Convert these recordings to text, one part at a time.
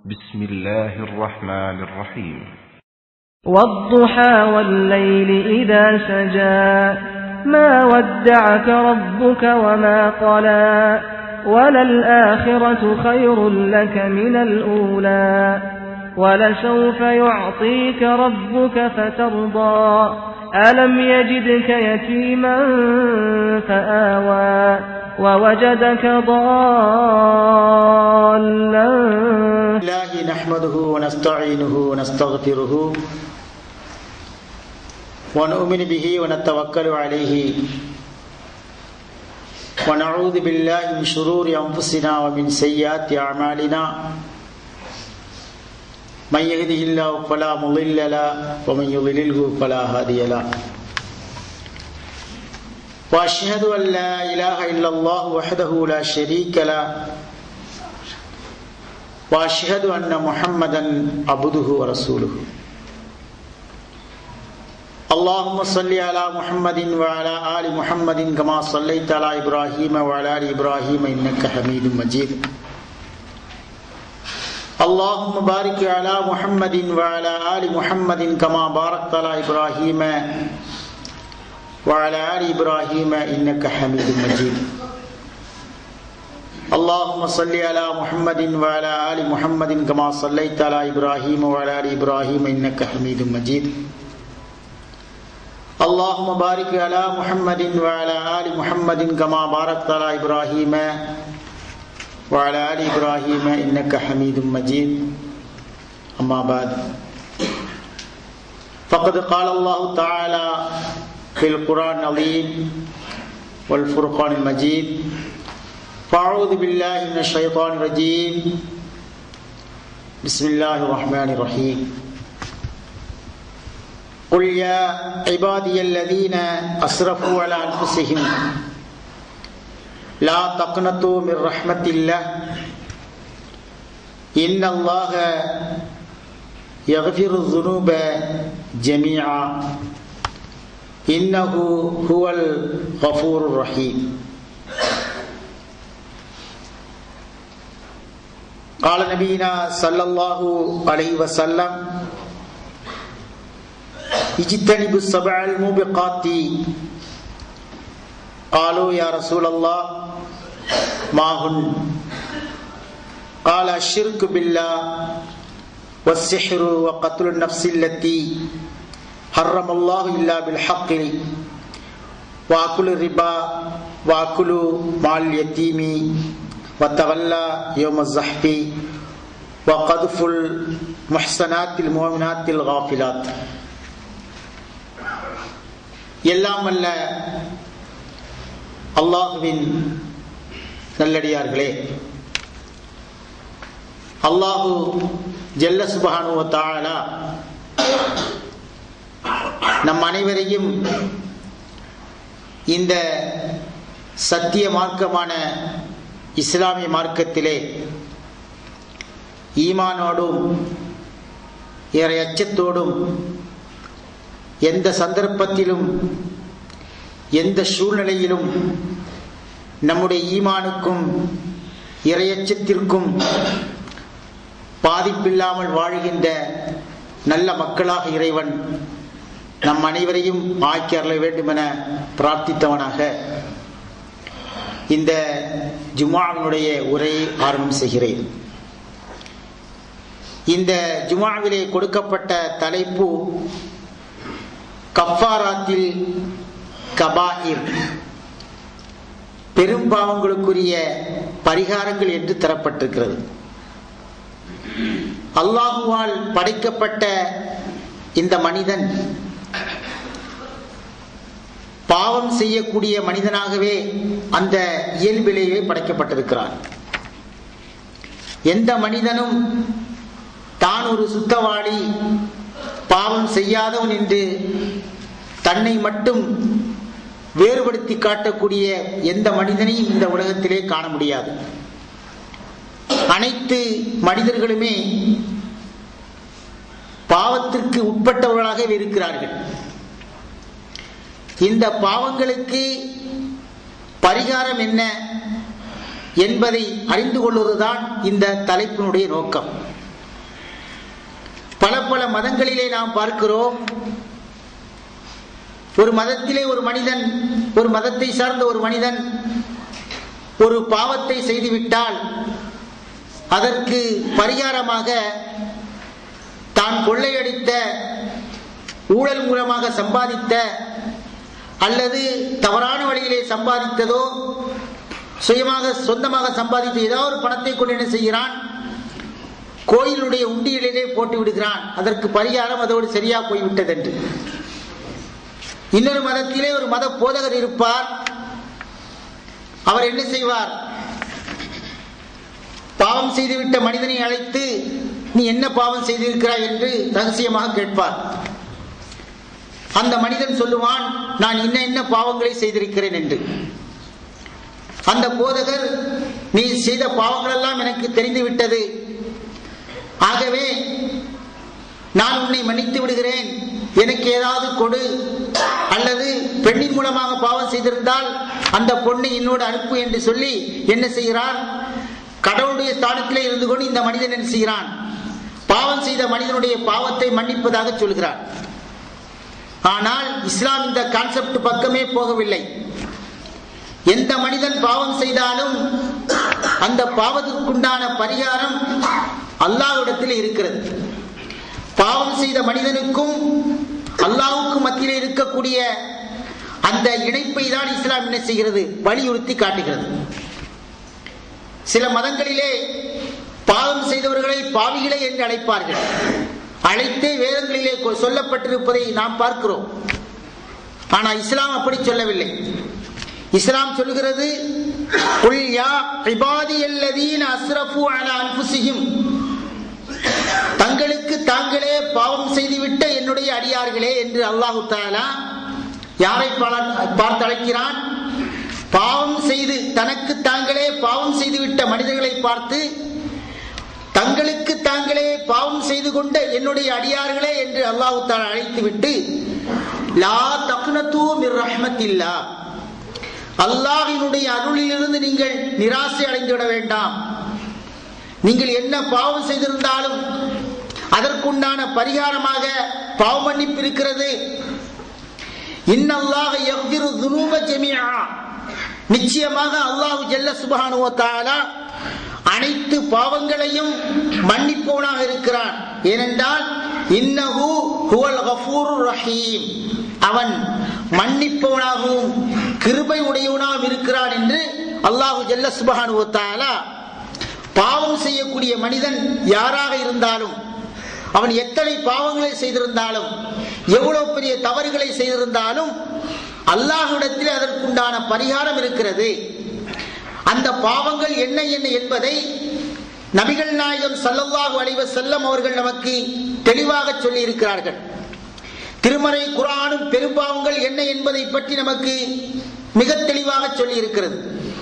بسم الله الرحمن الرحيم والضحى والليل إذا سجى ما ودعك ربك وما قلى وللآخرة خير لك من الأولى ولسوف يعطيك ربك فترضى ألم يجدك يتيما فآوى ووجدك ضالا الله نحمده ونستعينه ونستغفره ونؤمن به ونتوكل عليه ونعوذ بالله من شرور أنفسنا ومن سيئات أعمالنا من يهده الله فلا مضل له ومن يضلله فلا هادي له وأشهد أن لا إله إلا الله وحده لا شريك له واشهد ان محمدا عبده ورسوله اللهم صل على محمد وعلى ال محمد كما صليت على ابراهيم وعلى ال ابراهيم انك حميد مجيد اللهم بارك على محمد وعلى ال محمد كما باركت على ابراهيم وعلى ال ابراهيم انك حميد مجيد اللهم صل على محمد وعلى ال محمد كما صليت على ابراهيم وعلى ال ابراهيم انك حميد مجيد اللهم بارك على محمد وعلى ال محمد كما باركت على ابراهيم وعلى ال ابراهيم انك حميد مجيد اما بعد فقد قال الله تعالى في القران العظيم والفرقان المجيد فأعوذ بالله من الشيطان الرجيم بسم الله الرحمن الرحيم قل يا عبادي الذين أسرفوا على أنفسهم لا تقنطوا من رحمة الله إن الله يغفر الذنوب جميعا إنه هو الغفور الرحيم قال نبينا صلى الله عليه وسلم اجتنبوا السبع الموبقات قالوا يا رسول الله ما هن قال الشرك بالله والسحر وقتل النفس التي حرم الله إلا بالحق وأكل الربا وأكل مال اليتيم وتولى يوم الزحف وقذف المحسنات المؤمنات الغافلات எல்லாம் அல்ல அல்லாஹுவின் நல்லடியார்களே அல்லாஹு ஜல்ல சுபஹானு தாழலா நம் அனைவரையும் இந்த சத்திய மார்க்கமான இஸ்லாமிய மார்க்கத்திலே ஈமானோடும் இறை அச்சத்தோடும் எந்த சந்தர்ப்பத்திலும் எந்த சூழ்நிலையிலும் நம்முடைய ஈமானுக்கும் இரையச்சத்திற்கும் பாதிப்பில்லாமல் வாழ்கின்ற நல்ல மக்களாக இறைவன் நம் அனைவரையும் ஆக்கி அருள வேண்டும் என பிரார்த்தித்தவனாக இந்த ஜுமாவினுடைய உரையை ஆரம்பம் செய்கிறேன் இந்த ஜுமாவிலே கொடுக்கப்பட்ட தலைப்பு கஃபாராத்தில் கபாயிர் பெரும்பாவங்களுக்குரிய பரிகாரங்கள் என்று தரப்பட்டிருக்கிறது அல்லாஹுவால் படைக்கப்பட்ட இந்த மனிதன் பாவம் செய்யக்கூடிய மனிதனாகவே அந்த இயல்பிலேயே படைக்கப்பட்டிருக்கிறான் எந்த மனிதனும் தான் ஒரு சுத்தவாளி பாவம் செய்யாதவன் என்று தன்னை மட்டும் வேறுபடுத்தி காட்டக்கூடிய எந்த மனிதனையும் இந்த உலகத்திலே காண முடியாது அனைத்து மனிதர்களுமே பாவத்திற்கு உட்பட்டவர்களாகவே இருக்கிறார்கள் இந்த பாவங்களுக்கு பரிகாரம் என்ன என்பதை அறிந்து கொள்வதுதான் இந்த தலைப்பினுடைய நோக்கம் பல பல மதங்களிலே நாம் பார்க்கிறோம் ஒரு மதத்திலே ஒரு மனிதன் ஒரு மதத்தை சார்ந்த ஒரு மனிதன் ஒரு பாவத்தை செய்துவிட்டால் அதற்கு பரிகாரமாக தான் கொள்ளையடித்த ஊழல் மூலமாக சம்பாதித்த அல்லது தவறான வழியிலே சம்பாதித்ததோ சுயமாக சொந்தமாக சம்பாதித்த ஏதாவது ஒரு பணத்தை கொண்டு என்ன செய்கிறான் கோயிலுடைய உண்டியலிலே போட்டு விடுகிறான் அதற்கு பரிகாரம் அதோடு சரியா போய்விட்டது என்று இன்னொரு மதத்திலே ஒரு மத போதகர் இருப்பார் அவர் என்ன செய்வார் பாவம் செய்துவிட்ட மனிதனை அழைத்து நீ என்ன பாவம் செய்திருக்கிறாய் என்று ரகசியமாக கேட்பார் அந்த மனிதன் சொல்லுவான் நான் இன்ன என்ன பாவங்களை செய்திருக்கிறேன் என்று அந்த போதகர் நீ செய்த பாவங்கள் எல்லாம் எனக்கு தெரிந்து விட்டது ஆகவே நான் உன்னை மன்னித்து விடுகிறேன் எனக்கு ஏதாவது கொடு அல்லது பெண்ணின் மூலமாக பாவம் செய்திருந்தால் அந்த பொண்ணை என்னோடு அனுப்பு என்று சொல்லி என்ன செய்கிறான் கடவுளுடைய ஸ்தானத்திலே இருந்து கொண்டு இந்த மனிதன் என்ன செய்கிறான் பாவம் செய்த மனிதனுடைய பாவத்தை மன்னிப்பதாக சொல்கிறான் ஆனால் இஸ்லாம் இந்த கான்செப்ட் பக்கமே போகவில்லை எந்த மனிதன் பாவம் செய்தாலும் அந்த பாவத்திற்குண்டான பரிகாரம் அல்லாஹ்விடத்தில் இருக்கிறது பாவம் செய்த மனிதனுக்கும் அல்லாஹ்வுக்கும் மத்தியில் இருக்கக்கூடிய அந்த இணைப்பை தான் இஸ்லாம் என்ன செய்கிறது வலியுறுத்தி காட்டுகிறது சில மதங்களிலே பாவம் செய்தவர்களை பாவிகளே என்று அழைப்பார்கள் அழைத்தே வேதங்களிலே கொ- சொல்லப்பட்டிருப்பதை நாம் பார்க்கிறோம் ஆனால் இஸ்லாம் அப்படி சொல்லவில்லை இஸ்லாம் சொல்லுகிறது "குல் யா இபாதியல்லதீன அஸ்ரஃபு அலா அன்ஃபுஸிஹிம்." தங்களுக்கு தாங்களே பாவம் செய்துவிட்ட என்னுடைய அடியார்களே என்று அல்லாஹு தாலா யாரை பாலா- பார்த்து அழைக்கிறான் பாவம் செய்து தனக்கு தாங்களே பாவம் செய்துவிட்ட மனிதர்களை பார்த்து தங்களுக்கு தாங்களே பாவம் செய்து கொண்ட என்னுடைய அடியார்களே என்று அல்லாஹு தாலா அழைத்துவிட்டு லா தக்னதூ மிர் ரஹ்மத்தில்லா அல்லாஹ்வினுடைய அருளிலிருந்து நீங்கள் நிராசை அடைந்து விட வேண்டாம் நீங்கள் என்ன பாவம் செய்திருந்தாலும் அதற்குண்டான பரிகாரமாக பாவ மன்னிப்பு இருக்கிறது இன்னல்லாஹ யக்ஃபிரு துனூப ஜமீஆ நிச்சயமாக அல்லாஹ் ஜல்ல சுப்ஹானஹு வ தஆலா அனைத்து பாவங்களையும் மன்னிப்பவனாக இருக்கிறான் ஏனென்றால் இன்னஹு ஹுவல் கஃபூருர் ரஹீம் அவன் மன்னிப்பவனாகவும் கிருபை உடையவனாகவும் இருக்கிறான் என்று அல்லாஹு ஜல்ல சுப்ஹானஹு வ தஆலா பாவம் செய்யக்கூடிய மனிதன் யாராக இருந்தாலும் அவன் எத்தனை பாவங்களை செய்திருந்தாலும் எவ்வளவு பெரிய தவறுகளை செய்திருந்தாலும் அல்லாஹ்விடத்தில் அதற்குண்டான பரிகாரம் இருக்கிறது அந்த பாவங்கள் என்ன என்ன என்பதை நபிகள் நாயகம் ஸல்லல்லாஹு அலைஹி வஸல்லம் அவர்கள் நமக்கு தெளிவாக சொல்லி இருக்கிறார்கள் திருமறை குர்ஆனும் பெரும்பாவங்கள் என்ன என்பதை பற்றி நமக்கு மிக தெளிவாக சொல்லி இருக்கிறது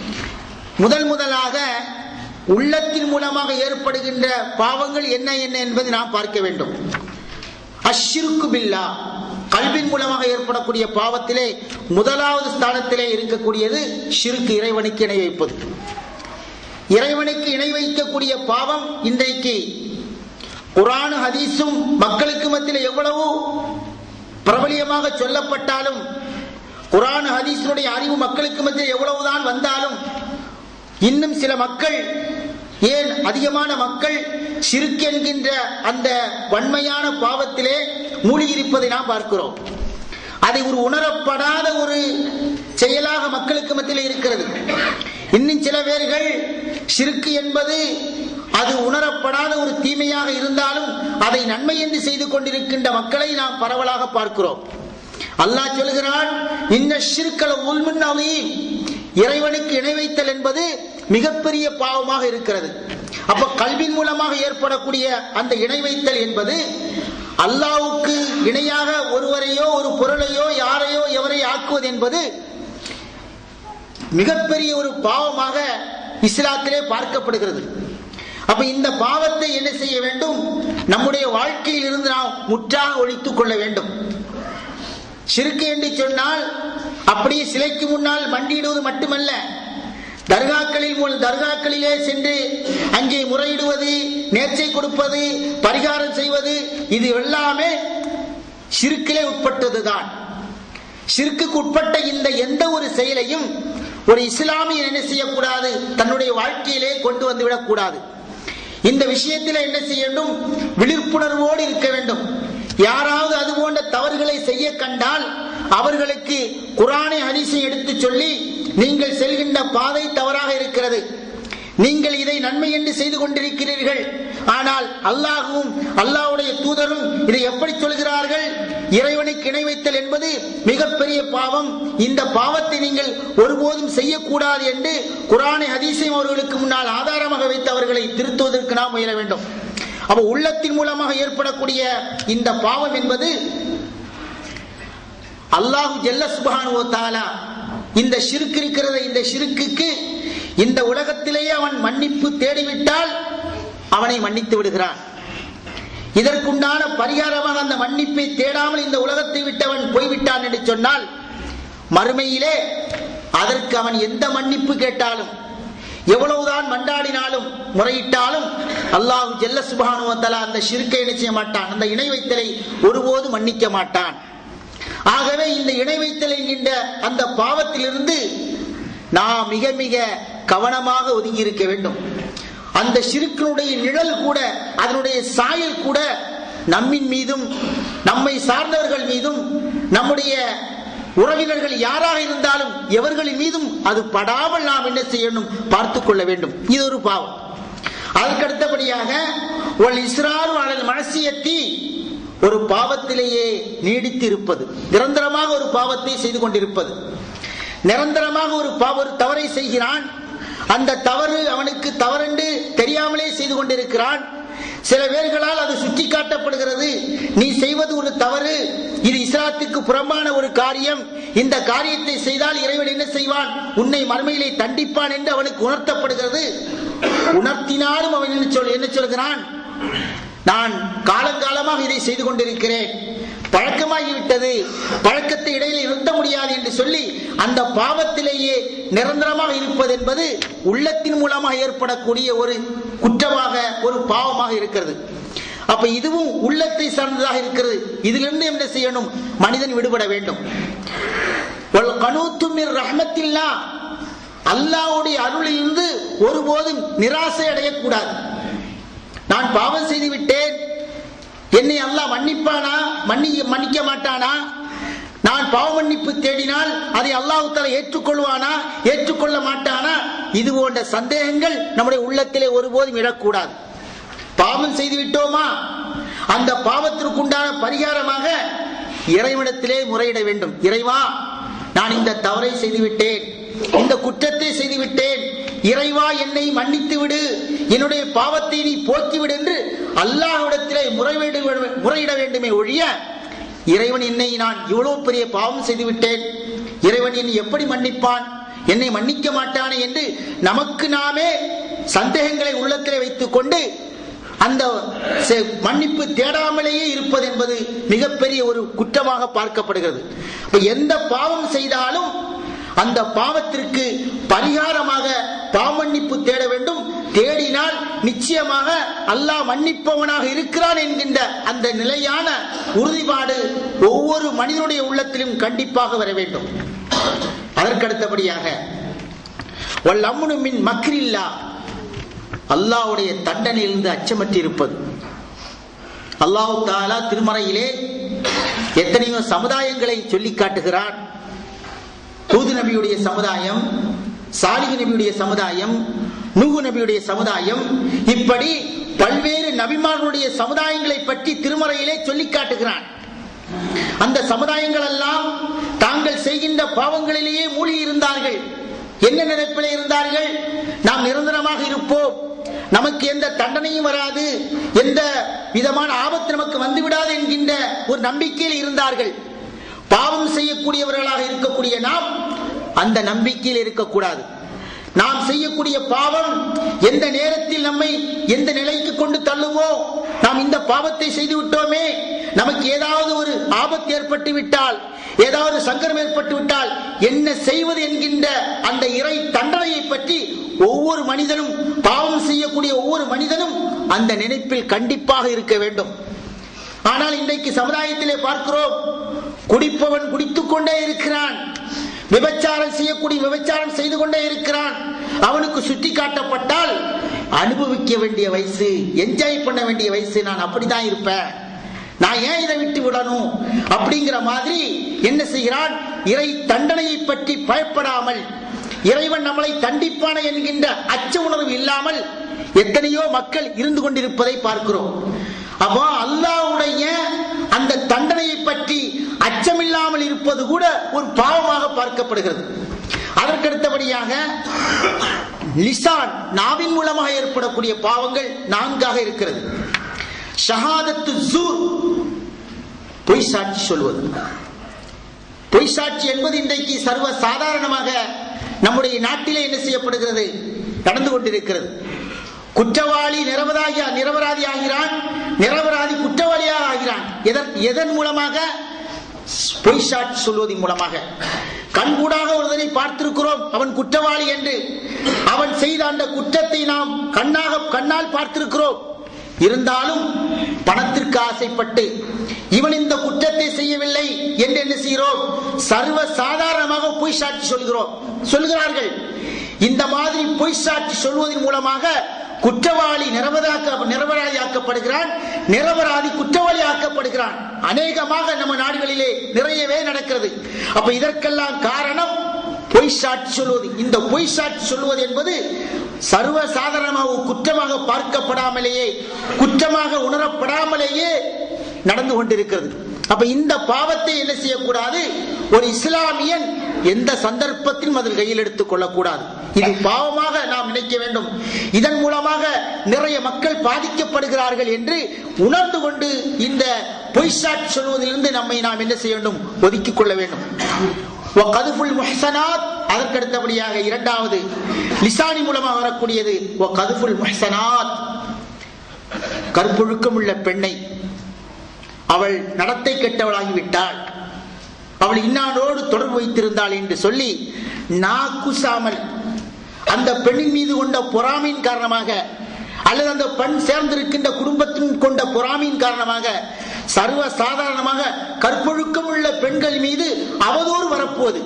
முதல் முதலாக உள்ளத்தின் மூலமாக ஏற்படுகின்ற பாவங்கள் என்ன என்ன என்பதை நாம் பார்க்க வேண்டும் அஷ்ஷிருக்கு பில்லா கல்வின் மூலமாக ஏற்படக்கூடிய பாவத்திலே முதலாவது ஸ்தானத்திலே இருக்கக்கூடியது ஷிருக்கு இறைவனுக்கு இணை வைப்பது இறைவனுக்கு இணை வைக்கக்கூடிய பாவம் இன்றைக்கு குரான் ஹதீஸும் மக்களுக்கு மத்தியில் எவ்வளவு பிரபலியமாக சொல்லப்பட்டாலும் குரான் ஹதீஸினுடைய அறிவு மக்களுக்கு மத்தியில் எவ்வளவுதான் வந்தாலும் இன்னும் சில மக்கள் ஏன் அதிகமான மக்கள் சிறுக்கு என்கின்ற அந்த வன்மையான பாவத்திலே மூழ்கியிருப்பதை நாம் பார்க்கிறோம் அதை ஒரு உணரப்படாத ஒரு செயலாக மக்களுக்கு மத்தியில் இருக்கிறது இன்னும் சில பேர்கள் சிறுக்கு என்பது அது உணரப்படாத ஒரு தீமையாக இருந்தாலும் அதை நன்மை என்று செய்து கொண்டிருக்கின்ற மக்களை நாம் பரவலாக பார்க்கிறோம் அல்லாஹ் சொல்கிறான் இன்ன ஷிர்கல உல்முன் அலீம் இறைவனுக்கு இணை வைத்தல் என்பது மிகப்பெரிய பாவமாக இருக்கிறது அப்ப கல்வின் மூலமாக ஏற்படக்கூடிய அந்த இணை வைத்தல் என்பது அல்லாவுக்கு இணையாக ஒருவரையோ ஒரு பொருளையோ யாரையோ எவரை ஆக்குவது என்பது மிகப்பெரிய ஒரு பாவமாக இஸ்லாத்திலே பார்க்கப்படுகிறது அப்ப இந்த பாவத்தை என்ன செய்ய வேண்டும் நம்முடைய வாழ்க்கையில் இருந்து நாம் முற்றாக ஒழித்துக் கொள்ள வேண்டும் சிறுக்கு என்று சொன்னால் அப்படியே சிலைக்கு முன்னால் மண்டியிடுவது மட்டுமல்ல தர்காக்களில் மூலம் தர்காக்களிலே சென்று அங்கே முறையிடுவது நேர்ச்சை கொடுப்பது பரிகாரம் செய்வது இது எல்லாமே சிறுக்கிலே உட்பட்டதுதான் சிறுக்குக்கு உட்பட்ட இந்த எந்த ஒரு செயலையும் ஒரு இஸ்லாமிய என்ன செய்யக்கூடாது தன்னுடைய வாழ்க்கையிலே கொண்டு வந்து விடக்கூடாது இந்த விஷயத்தில் என்ன செய்ய வேண்டும் விழிப்புணர்வோடு இருக்க வேண்டும் யாராவது அது போன்ற தவறுகளை செய்ய கண்டால் அவர்களுக்கு குரானை ஹதீஸை எடுத்து சொல்லி நீங்கள் செல்கின்ற பாதை தவறாக இருக்கிறது நீங்கள் இதை நன்மை என்று செய்து கொண்டிருக்கிறீர்கள் ஆனால் அல்லாஹும் அல்லாஹ்வுடைய தூதரும் இதை எப்படி சொல்கிறார்கள் இறைவனுக்கு இணை வைத்தல் என்பது மிகப்பெரிய பாவம் இந்த பாவத்தை நீங்கள் ஒருபோதும் செய்யக்கூடாது என்று குரானை ஹதீஸையும் அவர்களுக்கு முன்னால் ஆதாரமாக வைத்து அவர்களை திருத்துவதற்கு நாம் முயல வேண்டும் அப்ப உள்ளத்தின் மூலமாக ஏற்படக்கூடிய இந்த பாவம் என்பது அல்லாஹு ஜல்ல சுபானுவோ தாலா இந்த ஷிருக்கு இருக்கிறத இந்த ஷிருக்குக்கு இந்த உலகத்திலேயே அவன் மன்னிப்பு தேடிவிட்டால் அவனை மன்னித்து விடுகிறான் இதற்குண்டான பரிகாரமாக அந்த மன்னிப்பை தேடாமல் இந்த உலகத்தை விட்டவன் போய்விட்டான் என்று சொன்னால் மறுமையிலே அதற்கு அவன் எந்த மன்னிப்பு கேட்டாலும் எவ்வளவுதான் மண்டாடினாலும் முறையிட்டாலும் அல்லாஹு ஜெல்ல சுபானுவத்தலா அந்த ஷிருக்கை என்ன செய்ய மாட்டான் அந்த இணை வைத்தலை ஒருபோது மன்னிக்க மாட்டான் ஆகவே இந்த இணை வைத்தல் என்கின்ற அந்த பாவத்திலிருந்து நாம் மிக மிக கவனமாக ஒதுங்கி இருக்க வேண்டும் அந்த சிறுக்கினுடைய நிழல் கூட அதனுடைய சாயல் கூட நம்மின் மீதும் நம்மை சார்ந்தவர்கள் மீதும் நம்முடைய உறவினர்கள் யாராக இருந்தாலும் எவர்களின் மீதும் அது படாமல் நாம் என்ன செய்யணும் பார்த்துக் கொள்ள வேண்டும் இது ஒரு பாவம் அதற்கு அடுத்தபடியாக ஒரு இஸ்ராறு அழல் மனசியத்தி ஒரு பாவத்திலேயே நீடித்து இருப்பது நிரந்தரமாக ஒரு பாவத்தை செய்து கொண்டிருப்பது நிரந்தரமாக ஒரு பாவ ஒரு தவறை செய்கிறான் அந்த தவறு அவனுக்கு தவறென்று தெரியாமலே செய்து கொண்டிருக்கிறான் சில பேர்களால் அது சுட்டி காட்டப்படுகிறது நீ செய்வது ஒரு தவறு இது இஸ்லாத்துக்கு புறம்பான ஒரு காரியம் இந்த காரியத்தை செய்தால் இறைவன் என்ன செய்வான் உன்னை மறுமையிலே தண்டிப்பான் என்று அவனுக்கு உணர்த்தப்படுகிறது உணர்த்தினாலும் அவன் என்ன சொல் என்ன சொல்கிறான் நான் காலங்காலமாக இதை செய்து கொண்டிருக்கிறேன் பழக்கமாகிவிட்டது பழக்கத்தை இடையில நிறுத்த முடியாது என்று சொல்லி அந்த பாவத்திலேயே நிரந்தரமாக இருப்பது என்பது உள்ளத்தின் மூலமாக ஏற்படக்கூடிய ஒரு குற்றமாக ஒரு பாவமாக இருக்கிறது அப்ப இதுவும் உள்ளத்தை சார்ந்ததாக இருக்கிறது இதிலிருந்து என்ன செய்யணும் மனிதன் விடுபட வேண்டும் ரஹமத்தில்லா அல்லாவுடைய அருளிலிருந்து ஒருபோதும் நிராசை அடையக்கூடாது நான் பாவம் செய்து விட்டேன் என்னை அல்லாஹ் மன்னிப்பானா மன்னி மன்னிக்க மாட்டானா நான் பாவ மன்னிப்பு தேடினால் அதை அல்லாஹு தலா ஏற்றுக்கொள்வானா ஏற்றுக்கொள்ள மாட்டானா இது போன்ற சந்தேகங்கள் நம்முடைய உள்ளத்திலே ஒருபோதும் இடக்கூடாது பாவம் செய்து விட்டோமா அந்த பாவத்திற்குண்டான பரிகாரமாக இறைவனத்திலே முறையிட வேண்டும் இறைவா நான் இந்த தவறை செய்துவிட்டேன் இந்த குற்றத்தை செய்துவிட்டேன் இறைவா என்னை மன்னித்து விடு என்னுடைய பாவத்தை நீ போக்கிவிடு என்று அல்லாஹ்விடத்திலே முறையிட முறையிட வேண்டுமே ஒழிய இறைவன் என்னை நான் இவ்வளவு பெரிய பாவம் செய்து விட்டேன் இறைவன் என்னை எப்படி மன்னிப்பான் என்னை மன்னிக்க மாட்டானே என்று நமக்கு நாமே சந்தேகங்களை உள்ளத்திலே வைத்துக் கொண்டு அந்த மன்னிப்பு தேடாமலேயே இருப்பது என்பது மிகப்பெரிய ஒரு குற்றமாக பார்க்கப்படுகிறது இப்ப எந்த பாவம் செய்தாலும் அந்த பாவத்திற்கு பரிகாரமாக பாவமன்னிப்பு தேட வேண்டும் தேடினால் நிச்சயமாக அல்லாஹ் மன்னிப்பவனாக இருக்கிறான் என்கின்ற அந்த நிலையான உறுதிப்பாடு ஒவ்வொரு மனிதனுடைய உள்ளத்திலும் கண்டிப்பாக வர வேண்டும் அதற்கடுத்தபடியாக வல்லம்முனு மின் மக்ரில்லா அல்லாவுடைய தண்டனையிலிருந்து அச்சமற்றி இருப்பது அல்லாஹு தாலா திருமறையிலே எத்தனையோ சமுதாயங்களை சொல்லி காட்டுகிறான் தூது நபியுடைய சமுதாயம் சாலிகு நபியுடைய சமுதாயம் நூகு நபியுடைய சமுதாயம் இப்படி பல்வேறு நபிமார்களுடைய சமுதாயங்களை பற்றி திருமறையிலே சொல்லி காட்டுகிறான் அந்த சமுதாயங்கள் எல்லாம் தாங்கள் செய்கின்ற பாவங்களிலேயே மூழ்கி இருந்தார்கள் என்ன நினைப்பில் இருந்தார்கள் நாம் நிரந்தரமாக இருப்போம் நமக்கு எந்த தண்டனையும் வராது எந்த விதமான ஆபத்து நமக்கு வந்துவிடாது என்கின்ற ஒரு நம்பிக்கையில் இருந்தார்கள் பாவம் செய்யக்கூடியவர்களாக இருக்கக்கூடிய நாம் அந்த நம்பிக்கையில் இருக்கக்கூடாது நாம் செய்யக்கூடிய பாவம் எந்த நேரத்தில் நம்மை எந்த நிலைக்கு கொண்டு தள்ளுமோ நாம் இந்த பாவத்தை செய்து விட்டோமே நமக்கு ஏதாவது ஒரு ஆபத்து ஏற்பட்டு விட்டால் ஏதாவது சங்கரம் ஏற்பட்டு விட்டால் என்ன செய்வது என்கின்ற அந்த இறை தண்டனையை பற்றி ஒவ்வொரு மனிதனும் பாவம் செய்யக்கூடிய ஒவ்வொரு மனிதனும் அந்த நினைப்பில் கண்டிப்பாக இருக்க வேண்டும் ஆனால் இன்றைக்கு சமுதாயத்திலே பார்க்கிறோம் குடிப்பவன் குடித்துக் கொண்டே இருக்கிறான் விபச்சாரம் செய்யக்கூடிய விபச்சாரம் செய்து கொண்டே இருக்கிறான் அவனுக்கு சுட்டி காட்டப்பட்டால் அனுபவிக்க வேண்டிய வயசு என்ஜாய் பண்ண வேண்டிய வயசு நான் அப்படிதான் இருப்பேன் நான் ஏன் இதை விட்டு விடணும் அப்படிங்கிற மாதிரி என்ன செய்கிறான் இறை தண்டனையை பற்றி பயப்படாமல் இறைவன் நம்மளை தண்டிப்பான என்கின்ற அச்ச உணர்வு இல்லாமல் எத்தனையோ மக்கள் இருந்து கொண்டிருப்பதை பார்க்கிறோம் அப்போ அல்லாவுடைய அந்த தண்டனையை பற்றி அச்சமில்லாமல் இருப்பது கூட ஒரு பாவமாக பார்க்கப்படுகிறது அதற்கடுத்தபடியாக லிசான் நாவின் மூலமாக ஏற்படக்கூடிய பாவங்கள் நான்காக இருக்கிறது ஷஹாதத்து ஜூர் பொய் சாட்சி சொல்வது பொய் சாட்சி என்பது இன்றைக்கு சர்வ சாதாரணமாக நம்முடைய நாட்டிலே என்ன செய்யப்படுகிறது நடந்து கொண்டிருக்கிறது குற்றவாளி நிரபராதி நிரபராதி ஆகிறான் நிரபராதி குற்றவாளியாக ஆகிறான் எதன் எதன் மூலமாக பொய் சாட்சி சொல்வதன் மூலமாக கண்கூடாக ஒருவரை பார்த்திருக்கிறோம் அவன் குற்றவாளி என்று அவன் செய்த அந்த குற்றத்தை நாம் கண்ணாக கண்ணால் பார்த்திருக்கிறோம் இருந்தாலும் பணத்திற்கு ஆசைப்பட்டு இவன் இந்த குற்றத்தை செய்யவில்லை என்று என்ன செய்கிறோம் சர்வ சாதாரணமாக பொய் சாட்சி சொல்கிறோம் சொல்கிறார்கள் இந்த மாதிரி பொய் சாட்சி சொல்வதன் மூலமாக குற்றவாளி நிரபராக்க நிரபராதியாக்கப்படுகிறான் நிரபராதி குற்றவாளி ஆக்கப்படுகிறான் அநேகமாக நம்ம நாடுகளிலே நிறையவே நடக்கிறது அப்ப இதற்கெல்லாம் காரணம் பொய் சாட்சி சொல்வது இந்த பொய் சாட்சி சொல்வது என்பது சர்வ சாதாரணமாக குற்றமாக பார்க்கப்படாமலேயே குற்றமாக உணரப்படாமலேயே நடந்து கொண்டிருக்கிறது அப்ப இந்த பாவத்தை என்ன செய்யக்கூடாது ஒரு இஸ்லாமியன் எந்த சந்தர்ப்பத்திலும் அதில் கையில் எடுத்துக் கொள்ளக்கூடாது இது பாவமாக நாம் நினைக்க வேண்டும் இதன் மூலமாக நிறைய மக்கள் பாதிக்கப்படுகிறார்கள் என்று உணர்ந்து கொண்டு இந்த பொய் சாட்சி சொல்வதிலிருந்து நம்மை நாம் என்ன செய்ய வேண்டும் ஒதுக்கிக் கொள்ள வேண்டும் கதுஃபுல் முஹ்சனாத் அதற்கு அடுத்தபடியாக இரண்டாவது லிசானி மூலமாக வரக்கூடியது கதுஃபுல் முஹ்சனாத் கற்பொழுக்கம் உள்ள பெண்ணை அவள் நடத்தை கெட்டவளாகிவிட்டாள் அவள் இன்னாரோடு தொடர்பு வைத்திருந்தாள் என்று சொல்லி நாக்குசாமல் அந்த பெண்ணின் மீது கொண்ட பொறாமையின் காரணமாக அல்லது அந்த பெண் சேர்ந்திருக்கின்ற குடும்பத்தின் கொண்ட பொறாமையின் காரணமாக சர்வ சாதாரணமாக கற்பொழுக்கம் உள்ள பெண்கள் மீது அவதூறு வரப்போவது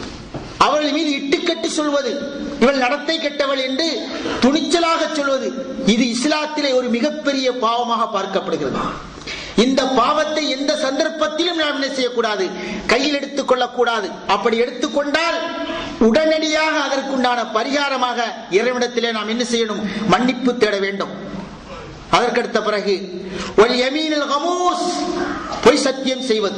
அவள் மீது இட்டுக்கட்டி சொல்வது இவள் நடத்தை கெட்டவள் என்று துணிச்சலாக சொல்வது இது இஸ்லாத்திலே ஒரு மிகப்பெரிய பாவமாக பார்க்கப்படுகிறது இந்த பாவத்தை எந்த சந்தர்ப்பத்திலும் நாம் என்ன செய்யக்கூடாது கையில் எடுத்துக் கொள்ளக்கூடாது அப்படி எடுத்துக்கொண்டால் உடனடியாக அதற்குண்டான பரிகாரமாக இறைவனிடத்திலே நாம் என்ன செய்யணும் மன்னிப்பு தேட வேண்டும் அதற்கடுத்த பிறகு ஒரு யமீனில் கமூஸ் பொய் சத்தியம் செய்வது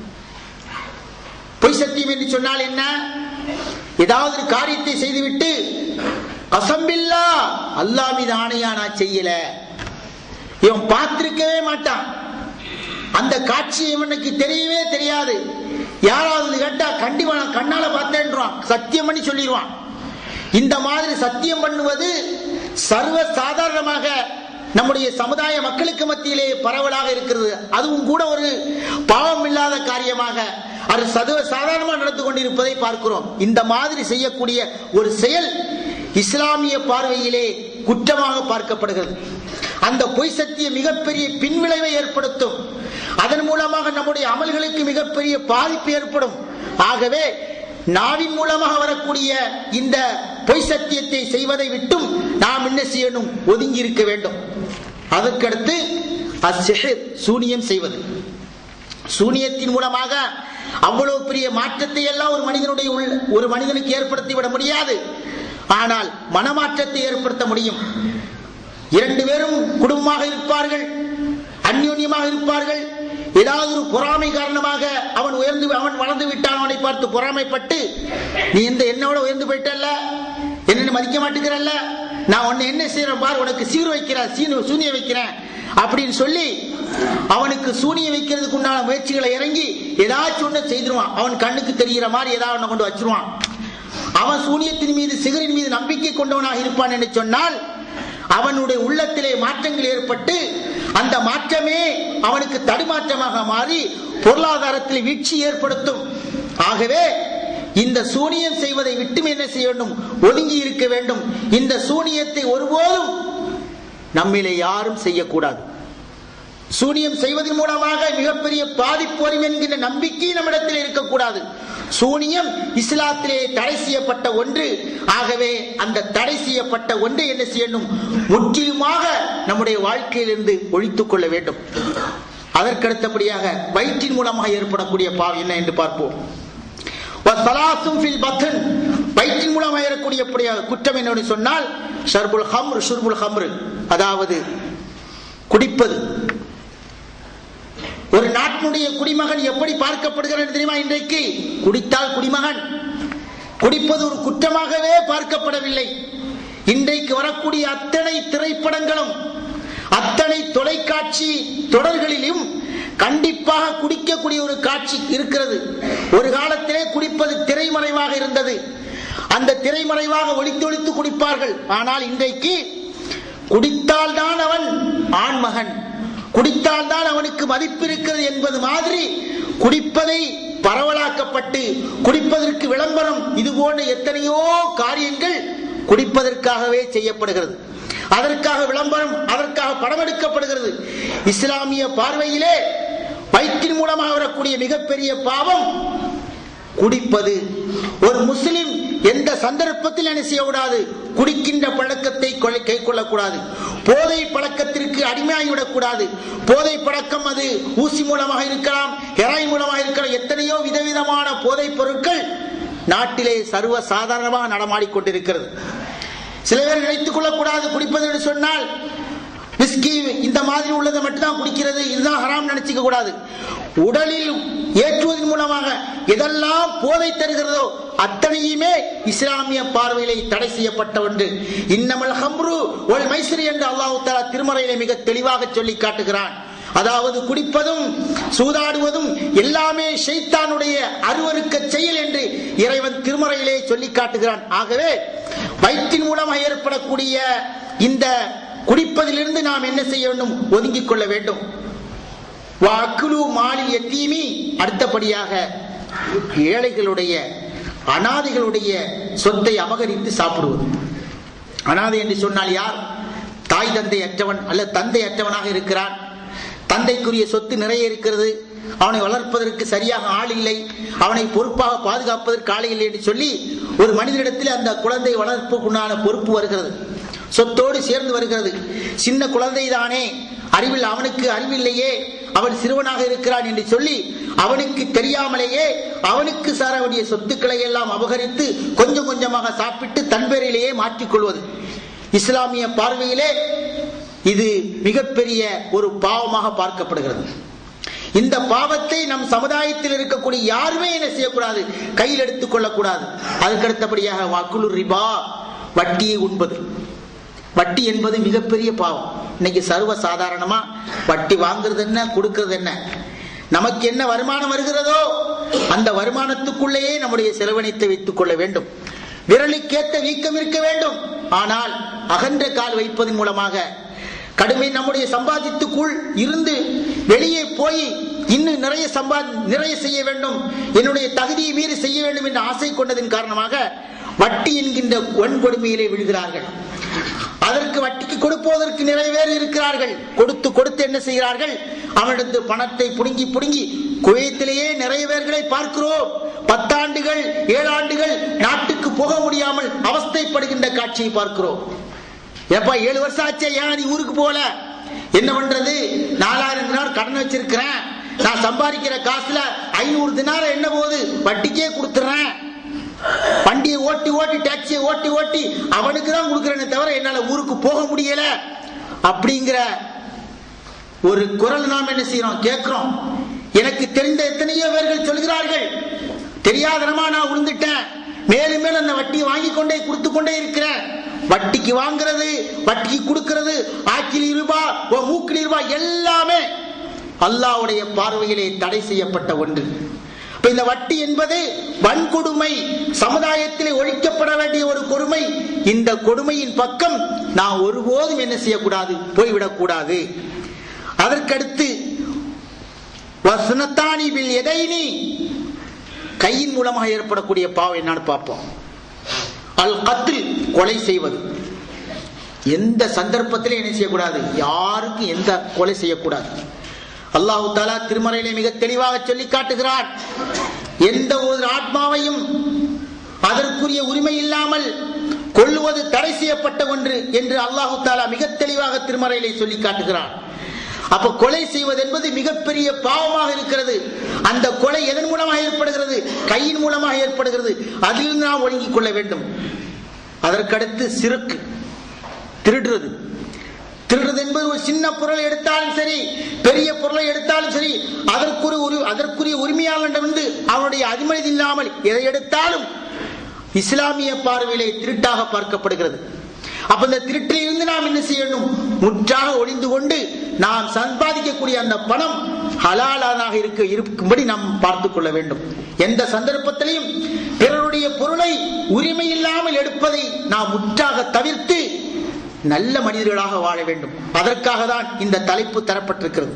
பொய் சத்தியம் என்று சொன்னால் என்ன ஏதாவது ஒரு காரியத்தை செய்துவிட்டு அசம்பில்லா அல்லா மீது ஆணையா நான் செய்யல இவன் பார்த்திருக்கவே மாட்டான் அந்த காட்சி இவனுக்கு தெரியவே தெரியாது யாராவது கேட்டா கண்டிப்பா நான் கண்ணால பார்த்தேன்றான் சத்தியம் பண்ணி சொல்லிடுவான் இந்த மாதிரி சத்தியம் பண்ணுவது சர்வ சாதாரணமாக நம்முடைய சமுதாய மக்களுக்கு மத்தியிலே பரவலாக இருக்கிறது அதுவும் கூட ஒரு பாவம் இல்லாத காரியமாக அது சதுவ சாதாரணமாக நடந்து கொண்டிருப்பதை பார்க்கிறோம் இந்த மாதிரி செய்யக்கூடிய ஒரு செயல் இஸ்லாமிய பார்வையிலே குற்றமாக பார்க்கப்படுகிறது அந்த பொய் சத்திய மிகப்பெரிய பின்விளைவை ஏற்படுத்தும் அதன் மூலமாக நம்முடைய அமல்களுக்கு மிகப்பெரிய பாதிப்பு ஏற்படும் ஆகவே நாவின் மூலமாக வரக்கூடிய இந்த பொய் சத்தியத்தை செய்வதை விட்டும் நாம் என்ன செய்யணும் ஒதுங்கி இருக்க வேண்டும் அதற்கடுத்து அசிஹர் சூனியம் செய்வது சூனியத்தின் மூலமாக அவ்வளவு பெரிய மாற்றத்தை எல்லாம் ஒரு மனிதனுடைய உள் ஒரு மனிதனுக்கு ஏற்படுத்தி விட முடியாது ஆனால் மனமாற்றத்தை ஏற்படுத்த முடியும் இரண்டு பேரும் குடும்பமாக இருப்பார்கள் அந்யோன்யமாக இருப்பார்கள் ஏதாவது ஒரு பொறாமை காரணமாக அவன் உயர்ந்து அவன் வளர்ந்து விட்டான் அவனை பார்த்து பொறாமைப்பட்டு நீ இந்த என்னோட உயர்ந்து போயிட்டல்ல என்ன மதிக்க மாட்டேங்கிறல்ல நான் உன்னை என்ன செய்யறேன் பார் உனக்கு சீர் வைக்கிறேன் சீனு சூனிய வைக்கிறேன் அப்படின்னு சொல்லி அவனுக்கு சூனிய வைக்கிறதுக்கு உண்டான முயற்சிகளை இறங்கி ஏதாச்சும் ஒண்ணு செய்திருவான் அவன் கண்ணுக்கு தெரிகிற மாதிரி ஏதாவது ஒண்ணு கொண்டு வச்சிருவான் அவன் சூனியத்தின் மீது சிகரின் மீது நம்பிக்கை கொண்டவனாக இருப்பான் என்று சொன்னால் அவனுடைய உள்ளத்திலே மாற்றங்கள் ஏற்பட்டு அந்த மாற்றமே அவனுக்கு தடுமாற்றமாக மாறி பொருளாதாரத்தில் வீழ்ச்சி ஏற்படுத்தும் ஆகவே இந்த சூனியம் செய்வதை விட்டும் என்ன செய்ய வேண்டும் ஒதுங்கி இருக்க வேண்டும் இந்த சூனியத்தை ஒருபோதும் நம்மிலே யாரும் செய்யக்கூடாது சூனியம் செய்வதன் மூலமாக மிகப்பெரிய பாதிப்பு வரும் என்கின்ற நம்பிக்கை நம்மிடத்தில் இருக்கக்கூடாது சூனியம் இஸ்லாத்திலே தடை செய்யப்பட்ட ஒன்று ஆகவே அந்த தடை செய்யப்பட்ட ஒன்றை என்ன செய்யணும் முற்றிலுமாக நம்முடைய வாழ்க்கையிலிருந்து ஒழித்துக் கொள்ள வேண்டும் அதற்கடுத்தபடியாக வயிற்றின் மூலமாக ஏற்படக்கூடிய பாவம் என்ன என்று பார்ப்போம் வசலாசும் ஃபில் பத்தன் வயிற்றின் மூலமாக ஏறக்கூடிய குற்றம் என்னன்னு சொன்னால் ஷர்புல் ஹம்ரு ஷுர்புல் ஹம்ரு அதாவது குடிப்பது ஒரு நாட்டினுடைய குடிமகன் எப்படி பார்க்கப்படுகிறான் தெரியுமா இன்றைக்கு குடித்தால் குடிமகன் குடிப்பது ஒரு குற்றமாகவே பார்க்கப்படவில்லை இன்றைக்கு வரக்கூடிய அத்தனை திரைப்படங்களும் அத்தனை தொலைக்காட்சி தொடர்களிலும் கண்டிப்பாக குடிக்கக்கூடிய ஒரு காட்சி இருக்கிறது ஒரு காலத்திலே குடிப்பது திரைமறைவாக இருந்தது அந்த திரைமறைவாக ஒளித்து ஒளித்து குடிப்பார்கள் ஆனால் இன்றைக்கு குடித்தால் தான் அவன் ஆண்மகன் குடித்தால் தான் அவனுக்கு மதிப்பு இருக்கிறது என்பது மாதிரி குடிப்பதை பரவலாக்கப்பட்டு குடிப்பதற்கு விளம்பரம் இது போன்ற எத்தனையோ காரியங்கள் குடிப்பதற்காகவே செய்யப்படுகிறது அதற்காக விளம்பரம் அதற்காக படம் எடுக்கப்படுகிறது இஸ்லாமிய பார்வையிலே வயிற்றின் மூலமாக வரக்கூடிய மிகப்பெரிய பாவம் குடிப்பது ஒரு முஸ்லிம் எந்த சந்தர்ப்பத்தில் என்ன செய்யக்கூடாது குடிக்கின்ற பழக்கத்தை கை கொள்ளக்கூடாது போதை பழக்கத்திற்கு அடிமையாகிவிடக் கூடாது போதை பழக்கம் அது ஊசி மூலமாக இருக்கலாம் ஹெராயின் மூலமாக இருக்கலாம் எத்தனையோ விதவிதமான போதைப் பொருட்கள் நாட்டிலே சர்வ சாதாரணமாக நடமாடிக்கொண்டிருக்கிறது சில பேர் நினைத்துக் கொள்ளக்கூடாது குடிப்பது என்று சொன்னால் விஸ்கி இந்த மாதிரி உள்ளதை மட்டும்தான் குடிக்கிறது இதுதான் ஹராம் நினைச்சுக்க கூடாது உடலில் ஏற்றுவதன் மூலமாக எதெல்லாம் போதை தருகிறதோ அத்தனையுமே இஸ்லாமிய பார்வையிலே தடை செய்யப்பட்ட ஒன்று இன்னமல் ஹம்ரு ஒல் மைசரி என்று அல்லாஹு தாலா திருமறையிலே மிக தெளிவாக சொல்லி காட்டுகிறான் அதாவது குடிப்பதும் சூதாடுவதும் எல்லாமே ஷைத்தானுடைய அருவருக்க செயல் என்று இறைவன் திருமறையிலே சொல்லி காட்டுகிறான் ஆகவே வயிற்றின் மூலமாக ஏற்படக்கூடிய இந்த குடிப்பதிலிருந்து நாம் என்ன செய்ய வேண்டும் ஒதுங்கிக் கொள்ள வேண்டும் வாக்குலு மாலில் எத்தீமி அடுத்தபடியாக ஏழைகளுடைய அனாதைகளுடைய சொத்தை அபகரித்து சாப்பிடுவது அனாதை என்று சொன்னால் யார் தாய் தந்தை அற்றவன் அல்லது தந்தை அற்றவனாக இருக்கிறான் தந்தைக்குரிய சொத்து நிறைய இருக்கிறது அவனை வளர்ப்பதற்கு சரியாக ஆள் இல்லை அவனை பொறுப்பாக பாதுகாப்பதற்கு ஆள் இல்லை என்று சொல்லி ஒரு மனிதனிடத்தில் அந்த குழந்தை வளர்ப்புக்குண்டான பொறுப்பு வருகிறது சொத்தோடு சேர்ந்து வருகிறது சின்ன குழந்தை தானே அறிவில் அவனுக்கு அறிவில்லையே அவன் சிறுவனாக இருக்கிறான் என்று சொல்லி அவனுக்கு தெரியாமலேயே அவனுக்கு சார வேண்டிய சொத்துக்களை எல்லாம் அபகரித்து கொஞ்சம் கொஞ்சமாக சாப்பிட்டு தன் பேரிலேயே மாற்றிக்கொள்வது இஸ்லாமிய பார்வையிலே இது மிகப்பெரிய ஒரு பாவமாக பார்க்கப்படுகிறது இந்த பாவத்தை நம் சமுதாயத்தில் இருக்கக்கூடிய யாருமே என்ன செய்யக்கூடாது கையில் எடுத்துக் கொள்ளக்கூடாது அதுக்கு அடுத்தபடியாக வாக்குலு ரிபா வட்டியை உண்பது வட்டி என்பது மிகப்பெரிய பாவம் இன்னைக்கு சர்வ சாதாரணமா வட்டி வாங்குறது என்ன கொடுக்கறது என்ன நமக்கு என்ன வருமானம் வருகிறதோ அந்த வருமானத்துக்குள்ளேயே நம்முடைய செலவழித்தை வைத்துக் கொள்ள வேண்டும் விரலுக்கேத்த வீக்கம் இருக்க வேண்டும் ஆனால் அகன்ற கால் வைப்பதன் மூலமாக கடுமை நம்முடைய சம்பாதித்துக்குள் இருந்து வெளியே போய் இன்னும் நிறைய சம்பா நிறைய செய்ய வேண்டும் என்னுடைய தகுதியை மீறி செய்ய வேண்டும் என்ற ஆசை கொண்டதன் காரணமாக வட்டி என்கின்ற வன்கொடுமையிலே விழுகிறார்கள் அதற்கு வட்டிக்கு கொடுப்பதற்கு நிறைய பேர் இருக்கிறார்கள் கொடுத்து கொடுத்து என்ன செய்கிறார்கள் அவனிடத்து பணத்தை புடுங்கி புடுங்கி குவைத்திலேயே நிறைய பேர்களை பார்க்கிறோம் பத்தாண்டுகள் ஏழாண்டுகள் நாட்டுக்கு போக முடியாமல் அவஸ்தைப்படுகின்ற காட்சியை பார்க்கிறோம் ஏப்பா ஏழு வருஷம் ஆச்சே ஏன் நீ ஊருக்கு போல என்ன பண்றது நாலாயிரம் தினார் கடன் வச்சிருக்கிறேன் நான் சம்பாதிக்கிற காசுல ஐநூறு தினாரம் என்ன போகுது வட்டிக்கே கொடுத்துறேன் வண்டியை ஓட்டி ஓட்டி டாக்ஸியை ஓட்டி ஓட்டி அவனுக்கு தான் கொடுக்குறேனே தவிர என்னால ஊருக்கு போக முடியல அப்படிங்கிற ஒரு குரல் நாம் என்ன செய்யறோம் கேட்கிறோம் எனக்கு தெரிந்த எத்தனையோ பேர்கள் சொல்கிறார்கள் தெரியாதனமா நான் விழுந்துட்டேன் மேலும் மேலும் அந்த வட்டியை வாங்கி கொண்டே கொடுத்து கொண்டே இருக்கிறேன் வட்டிக்கு வாங்குறது வட்டிக்கு கொடுக்கிறது ஆக்கிலி ரூபாய் மூக்கிலி ரூபாய் எல்லாமே அல்லாவுடைய பார்வையிலே தடை செய்யப்பட்ட ஒன்று இப்ப இந்த வட்டி என்பது வன்கொடுமை சமுதாயத்திலே ஒழிக்கப்பட வேண்டிய ஒரு கொடுமை இந்த கொடுமையின் பக்கம் நான் ஒருபோதும் என்ன செய்யக்கூடாது போய்விடக் கூடாது அதற்கடுத்து வசனத்தானி வில் எதைனி கையின் மூலமாக ஏற்படக்கூடிய பாவம் என்னன்னு பார்ப்போம் அல் கத்தில் கொலை செய்வது எந்த சந்தர்ப்பத்திலே என்ன செய்யக்கூடாது யாருக்கும் எந்த கொலை செய்யக்கூடாது அல்லாஹு தாலா திருமறையிலே மிக தெளிவாக சொல்லி காட்டுகிறான் எந்த ஒரு ஆத்மாவையும் அதற்குரிய உரிமை இல்லாமல் கொள்ளுவது தடை செய்யப்பட்ட ஒன்று என்று அல்லாஹு தாலா மிக தெளிவாக திருமறையிலே சொல்லி காட்டுகிறான் அப்ப கொலை செய்வது என்பது மிகப்பெரிய பாவமாக இருக்கிறது அந்த கொலை எதன் மூலமாக ஏற்படுகிறது கையின் மூலமாக ஏற்படுகிறது அதிலிருந்து நாம் ஒழுங்கிக் கொள்ள வேண்டும் அதற்கடுத்து சிறுக்கு திருடுறது திருடுறது என்பது ஒரு சின்ன பொருளை எடுத்தாலும் சரி பெரிய பொருளை எடுத்தாலும் சரி அதற்குரிய ஒரு அதற்குரிய உரிமையாளரிடமிருந்து அவனுடைய அனுமதி இல்லாமல் எதை எடுத்தாலும் இஸ்லாமிய பார்வையிலே திருட்டாக பார்க்கப்படுகிறது அப்ப இந்த திருட்டில் இருந்து நாம் என்ன செய்யணும் முற்றாக ஒளிந்து கொண்டு நாம் சம்பாதிக்கக்கூடிய அந்த பணம் ஹலாலானாக இருக்க இருக்கும்படி நாம் பார்த்துக் கொள்ள வேண்டும் எந்த சந்தர்ப்பத்திலையும் பிறருடைய பொருளை உரிமை இல்லாமல் எடுப்பதை நாம் முற்றாக தவிர்த்து நல்ல மனிதர்களாக வாழ வேண்டும் அதற்காக தான் இந்த தலைப்பு தரப்பட்டிருக்கிறது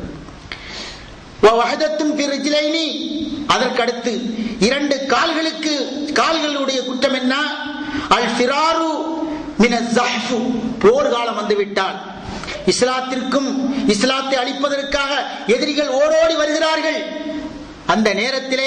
வஹதத்தும் பிறஜிலைனி அதற்கடுத்து இரண்டு கால்களுக்கு கால்களுடைய குற்றம் என்ன அல் ஃபிராரு மின ஜஹ்ஃபு போர்க்காலம் வந்துவிட்டால் இஸ்லாத்திற்கும் இஸ்லாத்தை அழிப்பதற்காக எதிரிகள் ஓடோடி வருகிறார்கள் அந்த நேரத்திலே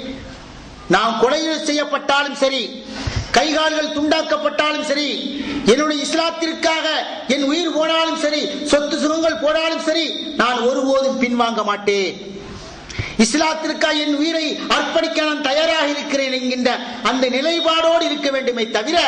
நாம் கொலை செய்யப்பட்டாலும் சரி கைகால்கள் துண்டாக்கப்பட்டாலும் சரி என்னுடைய இஸ்லாத்திற்காக என் உயிர் போனாலும் சரி சொத்து சுகங்கள் போனாலும் சரி நான் ஒருபோதும் பின்வாங்க மாட்டேன் இஸ்லாத்திற்காக என் உயிரை அர்ப்பணிக்க நான் தயாராக இருக்கிறேன் என்கின்ற அந்த நிலைப்பாடோடு இருக்க வேண்டுமே தவிர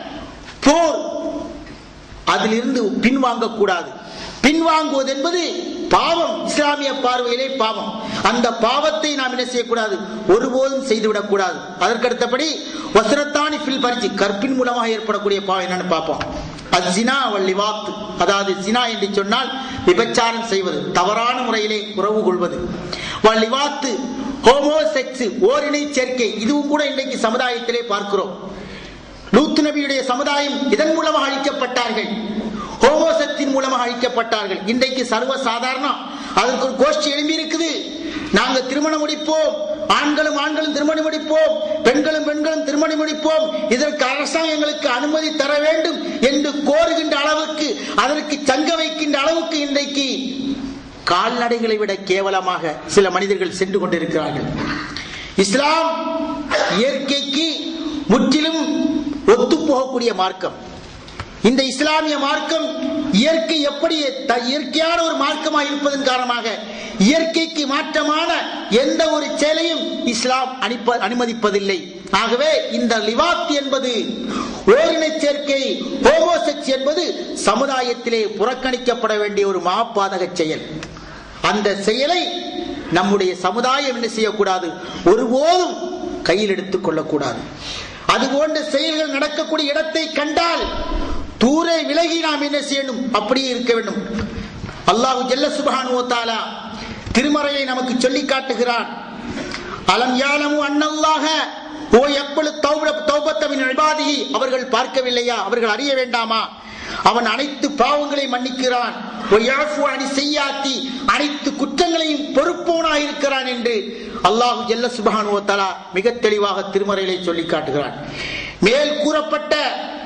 போர் அதிலிருந்து பின்வாங்க கூடாது பின்வாங்குவது என்பது பாவம் இஸ்லாமிய பார்வையிலே பாவம் அந்த பாவத்தை நாம் என்ன செய்யக்கூடாது ஒருபோதும் செய்துவிடக் கூடாது அதற்கடுத்தபடி வசனத்தானி பில் பறிச்சு கற்பின் மூலமாக ஏற்படக்கூடிய பாவம் என்னன்னு பார்ப்போம் அது ஜினா வள்ளிவாத்து அதாவது ஜினா என்று சொன்னால் விபச்சாரம் செய்வது தவறான முறையிலே உறவு கொள்வது வள்ளிவாத்து ஹோமோசெக்ஸ் ஓரினை சேர்க்கை இதுவும் கூட இன்றைக்கு சமுதாயத்திலே பார்க்கிறோம் லூத் நபியுடைய சமுதாயம் இதன் மூலமாக அழிக்கப்பட்டார்கள் ஹோமோசக்தின் மூலமாக அழிக்கப்பட்டார்கள் இன்றைக்கு சர்வ சாதாரணம் அதற்கு ஒரு கோஷ்டி எழும்பி இருக்குது நாங்க திருமணம் முடிப்போம் ஆண்களும் ஆண்களும் திருமணம் முடிப்போம் பெண்களும் பெண்களும் திருமணம் முடிப்போம் இதற்கு அரசாங்கம் எங்களுக்கு அனுமதி தர வேண்டும் என்று கோருகின்ற அளவுக்கு அதற்கு சங்க வைக்கின்ற அளவுக்கு இன்றைக்கு கால்நடைகளை விட கேவலமாக சில மனிதர்கள் சென்று கொண்டிருக்கிறார்கள் இஸ்லாம் இயற்கைக்கு முற்றிலும் ஒத்து போகக்கூடிய மார்க்கம் இந்த இஸ்லாமிய மார்க்கம் இயற்கை எப்படி த- இயற்கையான ஒரு மார்க்கமாக இருப்பதன் காரணமாக இயற்கைக்கு மாற்றமான எந்த ஒரு செயலையும் இஸ்லாம் அனுப்ப அனுமதிப்பதில்லை ஆகவே இந்த லிவாத் என்பது ஓரின சேர்க்கை ஹோமோசெக்ஸ் என்பது சமுதாயத்திலே புறக்கணிக்கப்பட வேண்டிய ஒரு மாபாதக செயல் அந்த செயலை நம்முடைய சமுதாயம் என்ன செய்யக்கூடாது ஒருபோதும் கையில் எடுத்துக் கொள்ளக்கூடாது அது போன்ற செயல்கள் நடக்கக்கூடிய இடத்தை கண்டால் தூரே விலகி நாம் என்ன செய்யணும் அப்படியே இருக்க வேண்டும் அல்லாஹு ஜல்ல சுபானு தாலா திருமறையை நமக்கு சொல்லி காட்டுகிறான் அலம் யாலமு அன்னல்லாக ஓ எப்பொழு தௌபத்தவின் இபாதியை அவர்கள் பார்க்கவில்லையா அவர்கள் அறிய வேண்டாமா அவன் அனைத்து பாவங்களை மன்னிக்கிறான் ஓ யாஃபு அனி செய்யாத்தி அனைத்து குற்றங்களையும் பொறுப்போனாக இருக்கிறான் என்று அல்லாஹு ஜல்ல சுபானு தலா மிக தெளிவாக திருமறையிலே சொல்லி காட்டுகிறான் மேல் கூறப்பட்ட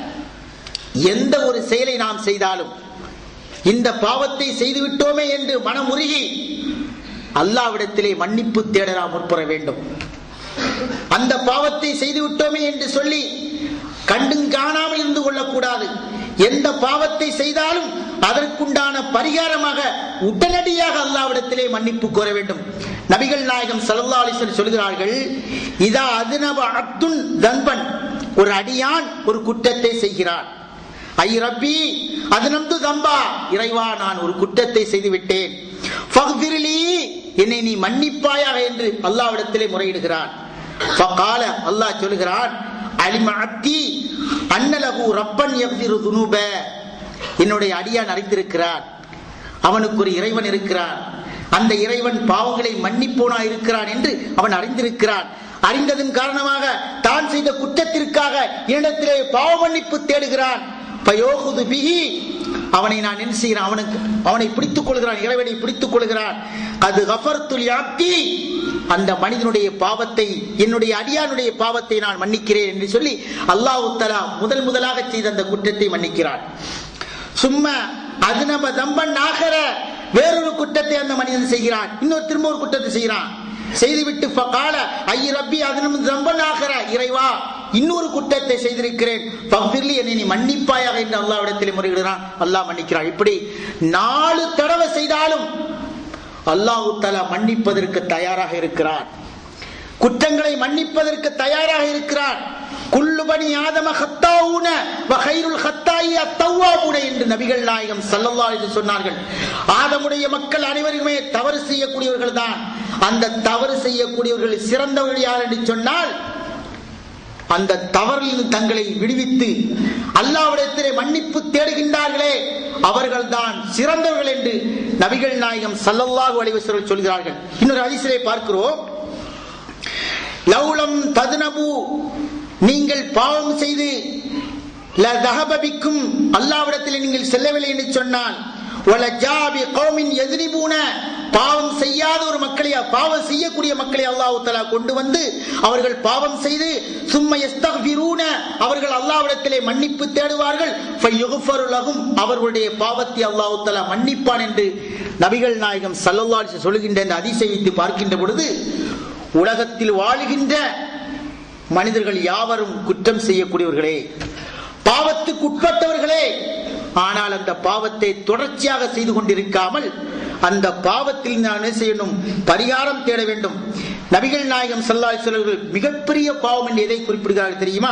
எந்த ஒரு செயலை நாம் செய்தாலும் இந்த பாவத்தை செய்து விட்டோமே என்று மனமுருகி அல்லாவிடத்திலே மன்னிப்பு தேட நாம் முற்பெற வேண்டும் அந்த பாவத்தை செய்து விட்டோமே என்று சொல்லி கண்டும் காணாமல் இருந்து கொள்ளக்கூடாது எந்த பாவத்தை செய்தாலும் அதற்குண்டான பரிகாரமாக உடனடியாக அல்லாவிடத்திலே மன்னிப்பு கோர வேண்டும் நபிகள் நாயகம் சல்லா அலிஸ்வல் சொல்கிறார்கள் இதா அதுனப அத்துன் தன்பன் ஒரு அடியான் ஒரு குற்றத்தை செய்கிறான் ஐ ரப்பி அது நம்பு தம்பா இறைவா நான் ஒரு குற்றத்தை செய்து விட்டேன் ஃபக்ஃபிர்லி, என்னை நீ மன்னிப்பாயாக என்று அல்லாவிடத்திலே முறையிடுகிறான் ஃபகால அல்லாஹ் சொல்கிறான் அலிம அத்தி அன்னலகு ரப்பன் யக்ஃபிரு துனூப என்னுடைய அடியான் அறிந்திருக்கிறான் அவனுக்கு ஒரு இறைவன் இருக்கிறான் அந்த இறைவன் பாவங்களை மன்னிப்போனா இருக்கிறான் என்று அவன் அறிந்திருக்கிறான் அறிந்ததன் காரணமாக தான் செய்த குற்றத்திற்காக என்னிடத்திலே பாவ மன்னிப்பு தேடுகிறான் பயோகுது பிகி அவனை நான் என்ன செய்கிறேன் அவனுக்கு அவனை பிடித்துக் கொள்கிறான் இறைவனை பிடித்துக் கொள்கிறான் அது கஃபர்துல் யாப்தி அந்த மனிதனுடைய பாவத்தை என்னுடைய அடியானுடைய பாவத்தை நான் மன்னிக்கிறேன் என்று சொல்லி அல்லாஹு தலா முதல் முதலாக செய்த அந்த குற்றத்தை மன்னிக்கிறான் சும்மா அது நம்ம தம்பன் ஆகிற வேறொரு குற்றத்தை அந்த மனிதன் செய்கிறான் இன்னொரு திரும்ப ஒரு குற்றத்தை செய்கிறான் செய்துவிட்டு கால ஐய ரப்பி அது நம்ம தம்பன் ஆகிற இறைவா இன்னொரு குற்றத்தை செய்திருக்கிறேன் பகிர்லி என்னை நீ மன்னிப்பாயாக என்று அல்லாவிடத்தில் முறையிடுகிறான் அல்லாஹ் மன்னிக்கிறான் இப்படி நாலு தடவை செய்தாலும் அல்லாஹு தலா மன்னிப்பதற்கு தயாராக இருக்கிறான் குற்றங்களை மன்னிப்பதற்கு தயாராக இருக்கிறான் குல்லுபனி ஆதம ஹத்தாவுன வகைருல் ஹத்தாயி அத்தவ்வாபுன என்று நபிகள் நாயகம் சல்லல்லாஹு அலைஹி சொன்னார்கள் ஆதமுடைய மக்கள் அனைவருமே தவறு செய்யக்கூடியவர்கள் தான் அந்த தவறு செய்யக்கூடியவர்கள் சிறந்தவர்கள் யார் என்று சொன்னால் அந்த தவறில் தங்களை விடுவித்து அல்லாவிடத்திலே மன்னிப்பு தேடுகின்றார்களே அவர்கள் தான் சிறந்தவர்கள் என்று நபிகள் நாயகம் சல்லல்லாஹு அலைஹி வஸல்லம் சொல்கிறார்கள் இன்னொரு அதிசலை பார்க்கிறோம் லவுலம் ததுனபு நீங்கள் பாவம் செய்து லதஹபபிக்கும் அல்லாவிடத்தில் நீங்கள் செல்லவில்லை என்று சொன்னால் வலஜாபி கௌமின் எதிரிபூன பாவம் செய்யாத ஒரு மக்களை பாவம் செய்யக்கூடிய மக்களை அல்லாஹு தலா கொண்டு வந்து அவர்கள் பாவம் செய்து சும்ம எஸ்தக்பிரூன அவர்கள் அல்லாவிடத்திலே மன்னிப்பு தேடுவார்கள் ஃபயுக்ஃபரு லஹும் அவர்களுடைய பாவத்தை அல்லாஹு தலா மன்னிப்பான் என்று நபிகள் நாயகம் சல்லல்லாஹு அலைஹி சொல்லுகின்ற இந்த அதிசயித்து பார்க்கின்ற பொழுது உலகத்தில் வாழுகின்ற மனிதர்கள் யாவரும் குற்றம் செய்யக்கூடியவர்களே பாவத்துக்கு உட்பட்டவர்களே ஆனால் அந்த பாவத்தை தொடர்ச்சியாக செய்து கொண்டிருக்காமல் அந்த பாவத்தில் நான் என்ன செய்யணும் பரிகாரம் தேட வேண்டும் நபிகள் நாயகம் சல்லாய் செல்வர்கள் மிகப்பெரிய பாவம் என்று எதை குறிப்பிடுகிறார்கள் தெரியுமா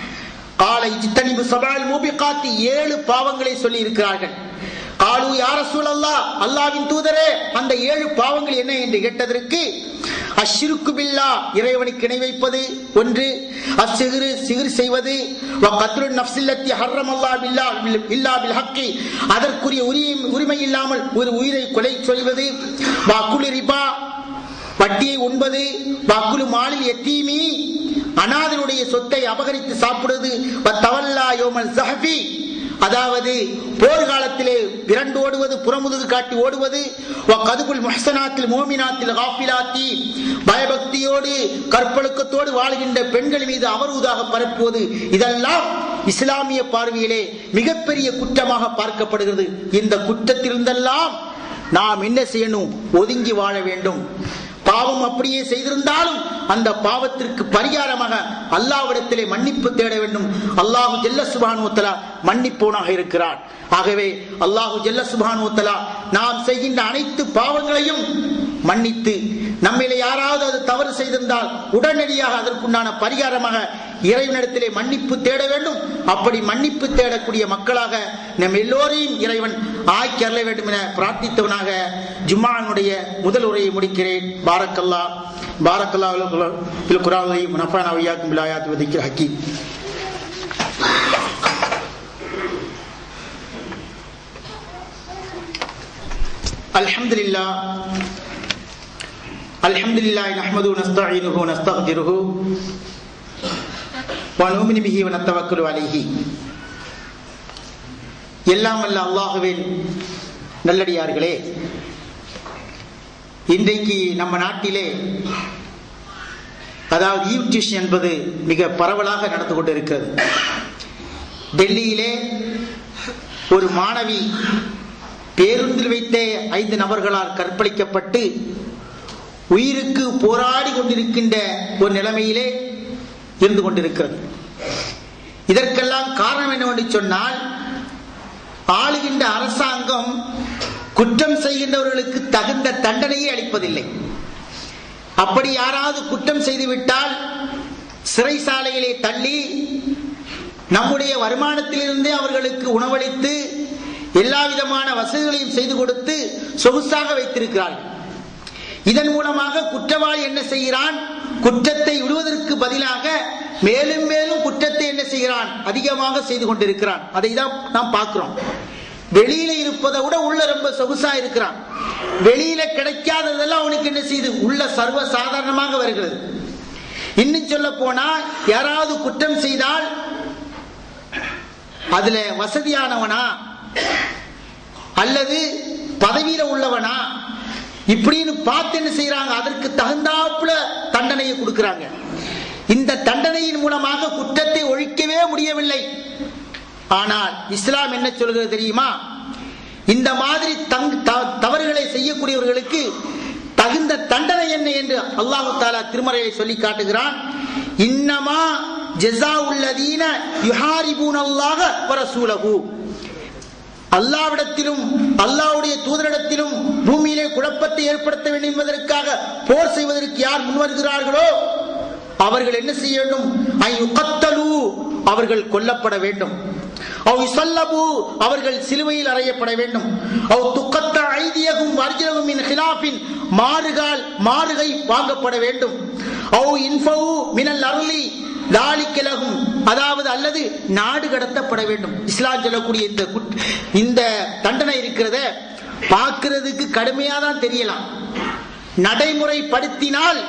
காலை ஜித்தனிபு சபால் மூபி காத்தி ஏழு பாவங்களை சொல்லி இருக்கிறார்கள் காலு யார சூழல்லா அல்லாவின் தூதரே அந்த ஏழு பாவங்கள் என்ன என்று கேட்டதற்கு அஷ்ருக்கு பில்லா இறைவனுக்கு இணை வைப்பது ஒன்று அசிகிரு சிகிர் செய்வது கத்ரு நப்சில்லத்தி ஹர்ரம் அல்லா பில்லா இல்லா பில் ஹக்கி அதற்குரிய உரிமை உரிமை இல்லாமல் ஒரு உயிரை கொலை செய்வது வாக்குலி ரிபா வட்டியை உண்பது வாக்குலு மாலில் எத்தீமி அனாதனுடைய சொத்தை அபகரித்து சாப்பிடுவது தவல்லா யோமல் சஹபி அதாவது போர்க்காலத்திலே விரண்டு ஓடுவது புறமுதுகு காட்டி ஓடுவது கதுகுல் முஹசனாத்தில் மோமினாத்தில் காஃபிலாத்தி பயபக்தியோடு கற்பழுக்கத்தோடு வாழ்கின்ற பெண்கள் மீது அவரூதாக பரப்புவது இதெல்லாம் இஸ்லாமிய பார்வையிலே மிகப்பெரிய குற்றமாக பார்க்கப்படுகிறது இந்த குற்றத்திலிருந்தெல்லாம் நாம் என்ன செய்யணும் ஒதுங்கி வாழ வேண்டும் பாவம் அப்படியே செய்திருந்தாலும் அந்த பாவத்திற்கு பரிகாரமாக அல்லாவிடத்திலே மன்னிப்பு தேட வேண்டும் அல்லாஹு ஜெல்ல சுபானுவத்தலா மன்னிப்போனாக இருக்கிறான் ஆகவே அல்லாஹு ஜெல்ல சுபானுவத்தலா நாம் செய்கின்ற அனைத்து பாவங்களையும் மன்னித்து நம்மில யாராவது அது தவறு செய்திருந்தால் உடனடியாக அதற்குண்டான பரிகாரமாக இறைவனிடத்திலே மன்னிப்பு தேட வேண்டும் அப்படி மன்னிப்பு தேடக்கூடிய மக்களாக நம் எல்லோரையும் இறைவன் ஆக்கி அருள வேண்டும் என பிரார்த்தித்தவனாக ஜும்மானுடைய முதல் உரையை முடிக்கிறேன் பாரக்கல்லா பாரக்கல்லா குராவை நஃபானா வையாக்கும் விலாயாத் வதிக்கிற ஹக்கி الحمد لله الحمد لله نحمده ونستعينه ونستغفره ونؤمن به ونتوكل عليه எல்லாம் அல்ல அல்லாஹுவின் நல்லடியார்களே இன்றைக்கு நம்ம நாட்டிலே அதாவது ஈவ்டிஷன் என்பது மிக பரவலாக நடந்து கொண்டிருக்கிறது டெல்லியிலே ஒரு மாணவி பேருந்தில் வைத்தே ஐந்து நபர்களால் கற்பழிக்கப்பட்டு உயிருக்கு போராடி கொண்டிருக்கின்ற ஒரு நிலைமையிலே இருந்து கொண்டிருக்கிறது இதற்கெல்லாம் காரணம் என்னவென்று சொன்னால் ஆளுகின்ற அரசாங்கம் குற்றம் செய்கின்றவர்களுக்கு தகுந்த தண்டனையை அளிப்பதில்லை அப்படி யாராவது குற்றம் செய்துவிட்டால் சிறைசாலையிலே தள்ளி நம்முடைய வருமானத்திலிருந்தே அவர்களுக்கு உணவளித்து எல்லா விதமான வசதிகளையும் செய்து கொடுத்து சொகுசாக வைத்திருக்கிறார்கள் இதன் மூலமாக குற்றவாளி என்ன செய்கிறான் குற்றத்தை விடுவதற்கு பதிலாக மேலும் மேலும் குற்றத்தை என்ன செய்கிறான் அதிகமாக செய்து கொண்டிருக்கிறான் அதை தான் நாம் பார்க்கிறோம் வெளியில இருப்பதை விட உள்ள ரொம்ப சொகுசா இருக்கிறான் வெளியில கிடைக்காததெல்லாம் அவனுக்கு என்ன செய்யுது உள்ள சர்வ சாதாரணமாக வருகிறது இன்னும் சொல்ல போனா யாராவது குற்றம் செய்தால் அதுல வசதியானவனா அல்லது பதவியில உள்ளவனா இப்படின்னு பார்த்து என்ன செய்யறாங்க அதற்கு தகுந்தாப்புல தண்டனையை கொடுக்கிறாங்க இந்த தண்டனையின் மூலமாக குற்றத்தை ஒழிக்கவே முடியவில்லை ஆனால் இஸ்லாம் என்ன சொல்கிறது தெரியுமா இந்த மாதிரி தங் த- தவறுகளை செய்யக்கூடியவர்களுக்கு தகுந்த தண்டனை என்ன என்று அல்லாஹு தாலா திருமறையை சொல்லி காட்டுகிறான் இன்னமா ஜெசா உள்ளதீன யுஹாரிபூன் அல்லாஹ வரசூலகு அல்லாவிடத்திலும் அல்லாவுடைய தூதரிடத்திலும் பூமியிலே குழப்பத்தை ஏற்படுத்த வேண்டும் என்பதற்காக போர் செய்வதற்கு யார் முன்வருகிறார்களோ அவர்கள் என்ன செய்ய வேண்டும் ஐ யுகத்தலு அவர்கள் கொல்லப்பட வேண்டும் அவ் யுசல்லபு அவர்கள் சிலுவையில் அறையப்பட வேண்டும் அவ் துக்கத்த ஐதியகும் வர்ஜனகும் மின் ஹிலாஃபின் மாறுகால் மாறுகை வாங்கப்பட வேண்டும் அவ் இன்ஃபவு மினல் அருளி தாலிக்கலகும் அதாவது அல்லது நாடு கடத்தப்பட வேண்டும் இஸ்லாம் சொல்லக்கூடிய இந்த குட்- இந்த தண்டனை இருக்கிறத பார்க்கிறதுக்கு கடுமையா தான் தெரியலாம் நடைமுறைப்படுத்தினால்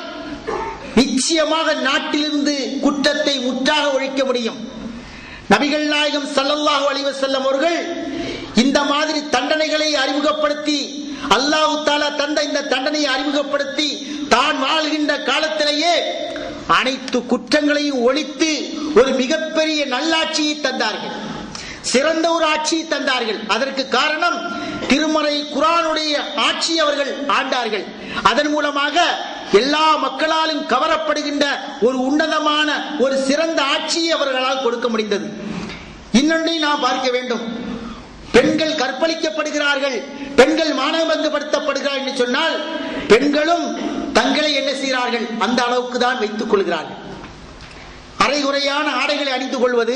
நிச்சயமாக நாட்டிலிருந்து குற்றத்தை முற்றாக ஒழிக்க முடியும் நபிகள் நாயகம் ஸல்லல்லாஹு அலைஹி வஸல்லம் அவர்கள் இந்த மாதிரி தண்டனைகளை அறிமுகப்படுத்தி அல்லாஹ் தாலா தந்த இந்த தண்டனையை அறிமுகப்படுத்தி தான் வாழ்கின்ற காலத்திலேயே அனைத்து குற்றங்களையும் ஒழித்து ஒரு மிகப்பெரிய நல்லாட்சியை தந்தார்கள் சிறந்த ஒரு ஆட்சியை தந்தார்கள் அதற்கு காரணம் திருமறை குரானுடைய ஆட்சி அவர்கள் ஆண்டார்கள் அதன் மூலமாக எல்லா மக்களாலும் கவரப்படுகின்ற ஒரு உன்னதமான ஒரு சிறந்த ஆட்சியை அவர்களால் கொடுக்க முடிந்தது இன்னொன்றை நாம் பார்க்க வேண்டும் பெண்கள் கற்பழிக்கப்படுகிறார்கள் பெண்கள் மானபங்கப்படுத்தப்படுகிறார்கள் என்று சொன்னால் பெண்களும் தங்களை என்ன செய்கிறார்கள் அந்த அளவுக்கு தான் வைத்துக் கொள்கிறார்கள் அரைகுறையான ஆடைகளை அணிந்து கொள்வது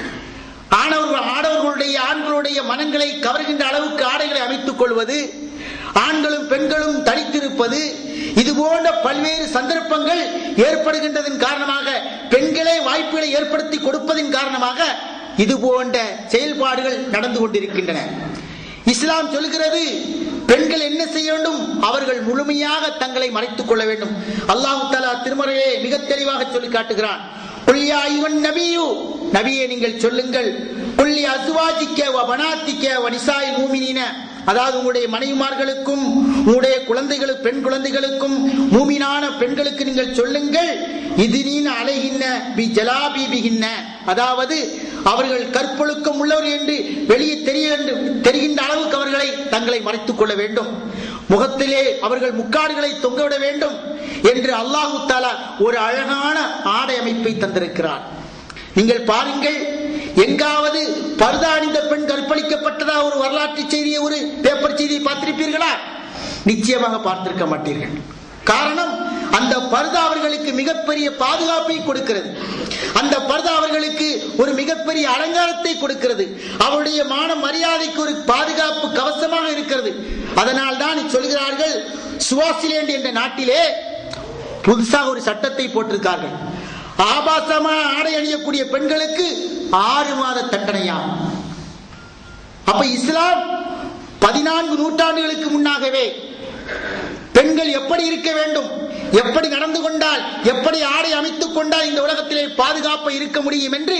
ஆணவர்கள் ஆடவர்களுடைய ஆண்களுடைய மனங்களை கவர்கின்ற அளவுக்கு ஆடைகளை அமைத்துக் கொள்வது ஆண்களும் பெண்களும் தனித்திருப்பது இது போன்ற பல்வேறு சந்தர்ப்பங்கள் ஏற்படுகின்றதன் காரணமாக பெண்களே வாய்ப்புகளை ஏற்படுத்தி கொடுப்பதன் காரணமாக இது போன்ற செயல்பாடுகள் நடந்து கொண்டிருக்கின்றன இஸ்லாம் சொல்கிறது பெண்கள் என்ன செய்ய வேண்டும் அவர்கள் முழுமையாக தங்களை மறைத்துக் கொள்ள வேண்டும் அல்லாஹு தலா திருமறையை மிக தெளிவாக சொல்லி காட்டுகிறான் "குல் யா அய்யுஹன் நபியு நபியே நீங்கள் சொல்லுங்கள் குல்லி அசுவாஜிக்க வ பனாத்திக்க வ நிசாயில் மூமினீன அதாவது உங்களுடைய மனைவிமார்களுக்கும் உங்களுடைய குழந்தைகளுக்கு பெண் குழந்தைகளுக்கும் மூமினான பெண்களுக்கு நீங்கள் சொல்லுங்கள் இது நீன அலைகின்ன பி ஜலாபீபிகின்ன அதாவது அவர்கள் கற்பொழுக்கம் உள்ளவர் என்று வெளியே தெரிய வேண்டும் தெரிகின்ற அளவுக்கு அவர்களை தங்களை மறைத்துக் கொள்ள வேண்டும் முகத்திலே அவர்கள் முக்காடுகளை தொங்கவிட வேண்டும் என்று அல்லாஹு தாலா ஒரு அழகான ஆடை அமைப்பை தந்திருக்கிறார் நீங்கள் பாருங்கள் எங்காவது பர்தா அணிந்த பெண் கற்பழிக்கப்பட்டதா ஒரு வரலாற்று செய்தியை ஒரு பேப்பர் செய்தியை பார்த்திருப்பீர்களா நிச்சயமாக பார்த்திருக்க மாட்டீர்கள் காரணம் அந்த பர்தா அவர்களுக்கு மிகப்பெரிய பாதுகாப்பை கொடுக்கிறது அந்த பர்தா அவர்களுக்கு ஒரு மிகப்பெரிய அலங்காரத்தை கொடுக்கிறது அவருடைய மான மரியாதைக்கு ஒரு பாதுகாப்பு கவசமாக இருக்கிறது அதனால் தான் சொல்கிறார்கள் சுவாசிலேண்ட் என்ற நாட்டிலே புதுசாக ஒரு சட்டத்தை போட்டிருக்கார்கள் ஆபாசமா ஆடை அணியக்கூடிய பெண்களுக்கு ஆறு மாத தண்டனையாம் அப்ப இஸ்லாம் பதினான்கு நூற்றாண்டுகளுக்கு முன்னாகவே பெண்கள் எப்படி இருக்க வேண்டும் எப்படி நடந்து கொண்டால் எப்படி ஆடை அமைத்துக் கொண்டால் இந்த உலகத்திலே பாதுகாப்பு இருக்க முடியும் என்று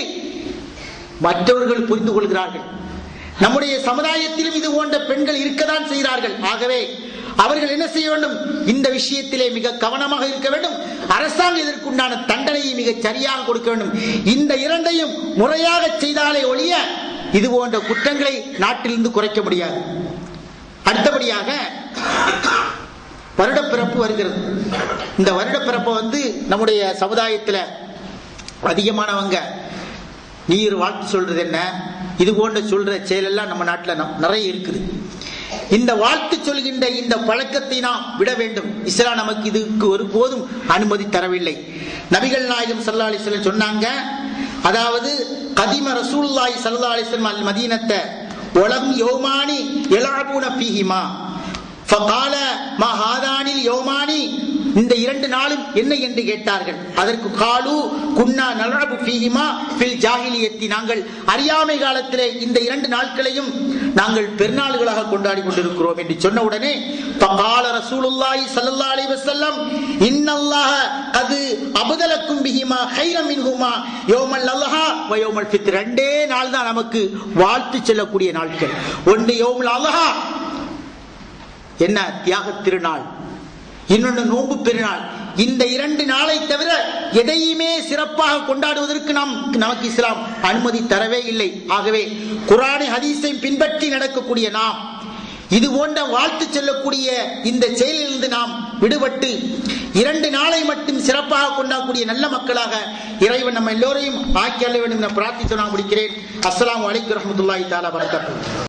மற்றவர்கள் புரிந்து கொள்கிறார்கள் நம்முடைய சமுதாயத்திலும் இது போன்ற பெண்கள் இருக்கத்தான் செய்கிறார்கள் ஆகவே அவர்கள் என்ன செய்ய வேண்டும் இந்த விஷயத்திலே மிக கவனமாக இருக்க வேண்டும் அரசாங்கம் இதற்குண்டான தண்டனையை மிக சரியாக கொடுக்க வேண்டும் இந்த இரண்டையும் முறையாக செய்தாலே ஒழிய இது போன்ற குற்றங்களை நாட்டிலிருந்து குறைக்க முடியாது அடுத்தபடியாக வருடப்பிறப்பு வருகிறது இந்த வருடப்பிறப்பை வந்து நம்முடைய சமுதாயத்துல அதிகமானவங்க நீர் வாழ்த்து சொல்றது என்ன இது போன்ற சொல்ற செயலெல்லாம் நம்ம நாட்டில் நிறைய இருக்குது இந்த வாழ்த்து சொல்கின்ற இந்த பழக்கத்தை நாம் விட வேண்டும் இஸ்லாம் நமக்கு இதுக்கு ஒருபோதும் அனுமதி தரவில்லை நபிகள் நாயகம் சல்லா அலிஸ்லம் சொன்னாங்க அதாவது கதிம ரசூல்லாய் சல்லா அலிஸ்லம் அல் மதீனத்தை ஒலம் யோமானி எலாபூன பீஹிமா ஃபகால மா ஹாதானில் யோமானி இந்த இரண்டு நாளும் என்ன என்று கேட்டார்கள் அதற்கு காலு குன்னா நலபு ஃபீஹிமா ஃபில் ஜாஹிலியத்தி நாங்கள் அறியாமை காலத்திலே இந்த இரண்டு நாட்களையும் நாங்கள் பெருநாள்களாக கொண்டாடி கொண்டிருக்கிறோம் என்று சொன்ன உடனே பகால ரசூலுல்லாஹி ஸல்லல்லாஹு அலைஹி வஸல்லம் இன்னல்லாஹ அது அபதலக்கும் பிஹிமா கைரம் மின்ஹுமா யௌமல் அல்ஹா வ யௌமல் ஃபித்ர் ரெண்டே நாள் தான் நமக்கு வாழ்த்து செல்லக்கூடிய நாட்கள் ஒன்று யௌமுல் அல்ஹா என்ன தியாக திருநாள் இன்னொன்று நோன்பு பெருநாள் இந்த இரண்டு நாளை தவிர எதையுமே சிறப்பாக கொண்டாடுவதற்கு நாம் நமக்கு இஸ்லாம் அனுமதி தரவே இல்லை ஆகவே குரானை ஹதீஸை பின்பற்றி நடக்கக்கூடிய நாம் இது போன்ற வாழ்த்து செல்லக்கூடிய இந்த செயலிலிருந்து நாம் விடுபட்டு இரண்டு நாளை மட்டும் சிறப்பாக கொண்டாடக்கூடிய நல்ல மக்களாக இறைவன் நம்ம எல்லோரையும் ஆக்கி அள்ள வேண்டும் என பிரார்த்தித்து நான் முடிக்கிறேன் அஸ்ஸலாமு அலைக்கும் ரஹமத்துல்லாஹி தாலா வரகாத்துஹு